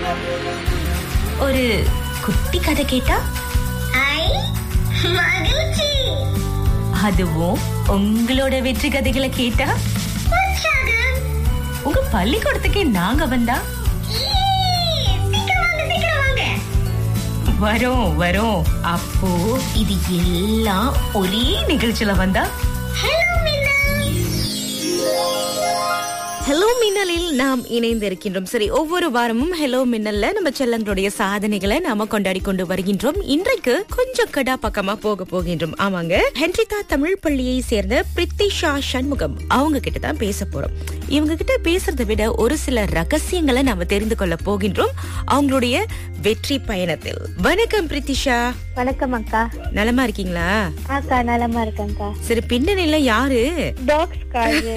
ஒரு குட்டி கதை கேட்டா ஐ மகிழ்ச்சி அதுவும் உங்களோட வெற்றி கதைகளை கேட்டா உற்சாகம் உங்க பள்ளிக்கூடத்துக்கே நாங்க வந்தா ஈ, சீக்கிரம் வாங்க சீக்கிரம் வாங்க வரோம் வரோம் அப்போ இது எல்லாம் ஒரே நிகழ்ச்சியில வந்தா ஹலோ மின்னா ஹலோ மின்னலில் நாம் இணைந்திருக்கின்றோம் சரி ஒவ்வொரு வாரமும் ஹலோ மின்னல்ல நம்ம செல்லங்களுடைய சாதனைகளை நாம கொண்டாடி கொண்டு வருகின்றோம் இன்றைக்கு கொஞ்சம் கடா பக்கமா போக போகின்றோம் ஆமாங்க ஹென்ரிதா தமிழ் பள்ளியை சேர்ந்த பிரித்திஷா சண்முகம் அவங்க கிட்ட தான் பேச போறோம் இவங்க கிட்ட பேசுறதை விட ஒரு சில ரகசியங்களை நாம தெரிந்து கொள்ள போகின்றோம் அவங்களுடைய வெற்றி பயணத்தில் வணக்கம் பிரித்திஷா வணக்கம் அக்கா நலமா இருக்கீங்களா அக்கா நலமா இருக்கேன்க்கா சரி பின்னணியில யாரு டாக்ஸ் கார்டு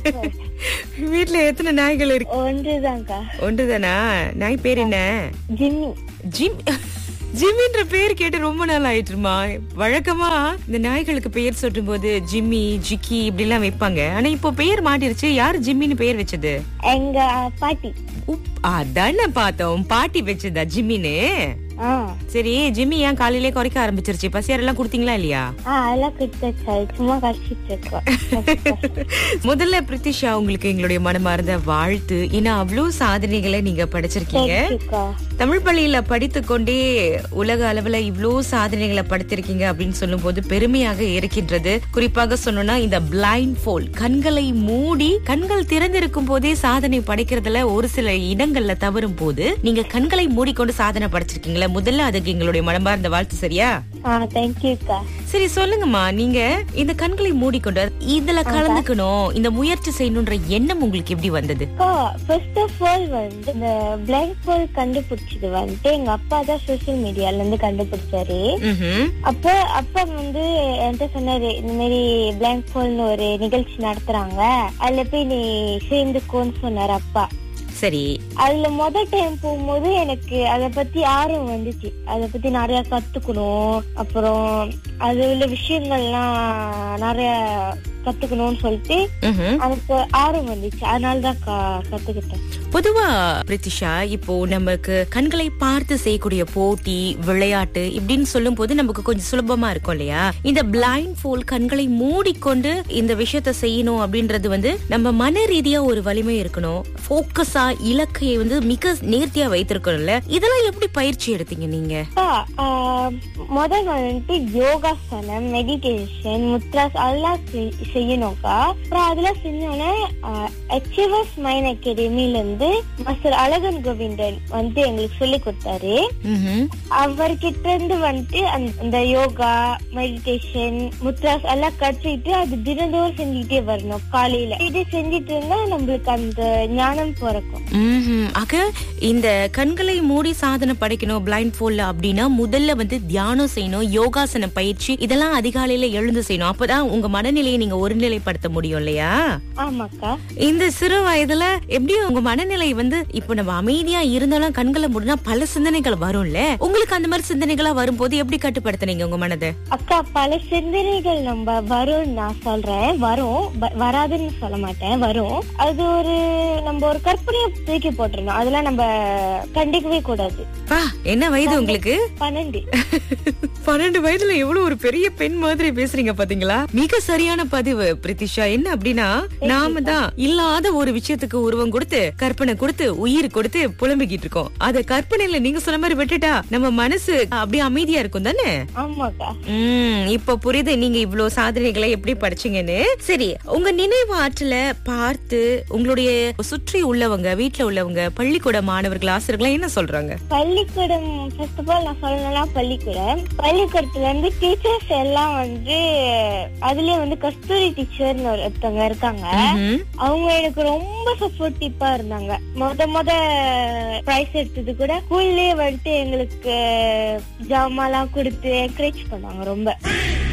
வீட்ல எத்தனை நாய்கள் இருக்கு ஒன்றுதான்க்கா ஒன்றுதானா நாய் பேர் என்ன ஜிம்மி ஜிம் ஜிம்மின்ற பேர் கேட்டு ரொம்ப நாள் ஆயிட்டுமா வழக்கமா இந்த நாய்களுக்கு பெயர் சொல்லும் போது ஜிம்மி ஜிக்கி இப்படி எல்லாம் வைப்பாங்க ஆனா இப்போ பெயர் மாட்டிருச்சு யாரு ஜிம்மின்னு பெயர் வச்சது எங்க பாட்டி உப், அதானே பார்த்தோம் பாட்டி வச்சதா ஜிம்மின்னு ஆ சரி ஜிம்மி ஏன் காலையிலே குறைக்க ஆரம்பிச்சிருச்சு பசியார் எல்லாம் கொடுத்தீங்களா இல்லையா ஆ அதெல்லாம் கிட்ட சும்மா கழிச்சிட்டு இருக்கோம் முதல்ல பிரித்திஷா உங்களுக்கு எங்களுடைய மனமார்ந்த வாழ்த்து ஏன்னா அவ்வளவு சாதனைகளை நீங்க படிச்சிருக்கீங்க தேங்க்யூக்கா தமிழ் பள்ளியில படித்துக் கொண்டே உலக அளவுல இவ்ளோ சாதனைகளை படுத்திருக்கீங்க அப்படின்னு சொல்லும் போது பெருமையாக இருக்கின்றது குறிப்பாக சொன்னோம்னா இந்த பிளைண்ட் ஃபோல் கண்களை மூடி கண்கள் திறந்திருக்கும் போதே சாதனை படைக்கிறதுல ஒரு சில இடங்கள்ல தவறும் போது நீங்க கண்களை மூடிக்கொண்டு சாதனை படைச்சிருக்கீங்களா முதல்ல அதுக்கு எங்களுடைய மனமார்ந்த வாழ்த்து சரியா ஆ தேங்க்யூக்கா சரி சொல்லுங்கம்மா நீங்க இந்த கண்களை மூடிக்கொண்டு இதுல கலந்துக்கணும் இந்த முயற்சி செய்யணும்ன்ற எண்ணம் உங்களுக்கு எப்படி வந்தது அக்கா ஃபர்ஸ்ட் ஆஃப் ஆல் வந்து இந்த பிளாக் ஹோல் கண்டுபிடிச்சது வந்துட்டு எங்க அப்பா தான் சோசியல் மீடியால இருந்து கண்டுபிடிச்சாரு ம்ஹும். அப்ப அப்பா வந்து என்கிட்ட சொன்னாரு இந்த மாதிரி பிளாங்க் ஹோல்னு ஒரு நிகழ்ச்சி நடத்துறாங்க அதுல போய் நீ சேர்ந்துக்கோன்னு சொன்னாரு அப்பா சரி அதுல முத டைம் போகும்போது எனக்கு அத பத்தி ஆர்வம் வந்துச்சு அத பத்தி நிறைய கத்துக்கணும் அப்புறம் அது உள்ள விஷயங்கள்லாம் நிறைய கத்துக்கணும்னு சொல்லிட்டு ம்ஹும். எனக்கு ஆர்வம் வந்துச்சு அதனாலதான் க- கத்துக்கிட்டேன் பொதுவா பிரித்திஷா இப்போ நமக்கு கண்களை பார்த்து செய்யக்கூடிய போட்டி விளையாட்டு இப்படின்னு சொல்லும் போது நமக்கு கொஞ்சம் சுலபமா இருக்கும் இல்லையா இந்த பிளைண்ட் ஃபோல் கண்களை மூடிக்கொண்டு இந்த விஷயத்த செய்யணும் அப்படின்றது வந்து நம்ம மன ரீதியா ஒரு வலிமை இருக்கணும் போக்கஸா இலக்கையை வந்து மிக நேர்த்தியா வைத்திருக்கணும்ல இதெல்லாம் எப்படி பயிற்சி எடுத்தீங்க நீங்க அக்கா, ஆஹ், முதல் வந்துட்டு யோகாசனம் மெடிடேஷன் முத்ராஸ் அதெல்லாம் செய்- செய்யணும்க்கா அப்புறம் அதெல்லாம் செஞ்சோன்னே அச்சீவர்ஸ் மைண்ட் அகாடமில இருந்து மாஸ்டர் அழகன் கோவிந்தன் வந்து எங்களுக்கு சொல்லி கொடுத்தாரு ம்ஹும். அவர்கிட்ட இருந்து வந்துட்டு அந்த- அந்த யோகா மெடிடேஷன் முத்ராஸ் எல்லாம் கற்றுக்கிட்டு அது தினந்தோறும் செஞ்சுக்கிட்டே வரணும் காலையில இது செஞ்சுட்டு இருந்தா நம்மளுக்கு அந்த ஞானம் பிறக்கும் ம்ஹும். ஆக இந்த கண்களை மூடி சாதனை படைக்கணும் பிளைண்ட் ஃபோல்ல அப்படின்னா முதல்ல வந்து தியானம் செய்யணும் யோகாசன பயிற்சி இதெல்லாம் அதிகாலையில எழுந்து செய்யணும் அப்பதான் உங்க மனநிலையை நீங்க ஒருநிலைப்படுத்த முடியும் இல்லையா ஆமாக்கா இந்த சிறு வயதுல எப்படியும் உங்க மனநிலை வந்து இப்ப நம்ம அமைதியா இருந்தாலும் கண்களை மூடினா பல சிந்தனைகள் வரும்ல உங்களுக்கு அந்த மாதிரி சிந்தனைகளா வரும்போது எப்படி கட்டுப்படுத்துனீங்க உங்க மனதை அக்கா பல சிந்தனைகள் நம்ம வரும் நான் சொல்றேன் வரும் வ- வராதுன்னு சொல்ல மாட்டேன் வரும் அது ஒரு நம்ம ஒரு கற்பனையை தூக்கி போட்டுருணும் அதெல்லாம் நம்ம கண்டிக்கவே கூடாது பா என்ன வயது உங்களுக்கு பன்னெண்டு பன்னெண்டு வயதுல எவ்வளவு ஒரு பெரிய பெண் மாதிரி பேசுறீங்க பாத்தீங்களா மிக சரியான பதிவு பிரித்திஷா என்ன அப்படின்னா நாம தான் இல்லாத ஒரு விஷயத்துக்கு உருவம் கொடுத்து கற்பனை கொடுத்து உயிர் கொடுத்து புலம்பிக்கிட்டு இருக்கோம் அத கற்பனையில நீங்க சொன்ன மாதிரி விட்டுட்டா நம்ம மனசு அப்படியே அமைதியா இருக்கும் தானே ஆமாக்கா உம் இப்ப புரியுது நீங்க இவ்வளவு சாதனைகளை எப்படி படிச்சீங்கன்னு சரி உங்க நினைவு ஆற்றல பார்த்து உங்களுடைய சுற்றி உள்ளவங்க வீட்ல உள்ளவங்க பள்ளிக்கூட மாணவர்கள் ஆசிரியர்கள் என்ன சொல்றாங்க பள்ளிக்கூடம் ஃபர்ஸ்ட் ஆஃப் ஆல் நான் சொல்லணும்னா பள்ளிக்கூடம் பள்ளிக்கூடத்துல இருந்து டீச்சர்ஸ் எல்லாம் வந்து அதுலயே வந்து கஸ்தூரி டீச்சர்னு ஒருத்தவங்க இருக்காங்க ம்ஹும். அவங்க எனக்கு ரொம்ப சப்போர்ட்டிப்பா இருந்தாங்க முத முத பிரைஸ் எடுத்தது கூட ஸ்கூல்லயே வந்துட்டு எங்களுக்கு ஜாமாலாம் கொடுத்து என்கரேஜ் பண்ணாங்க ரொம்ப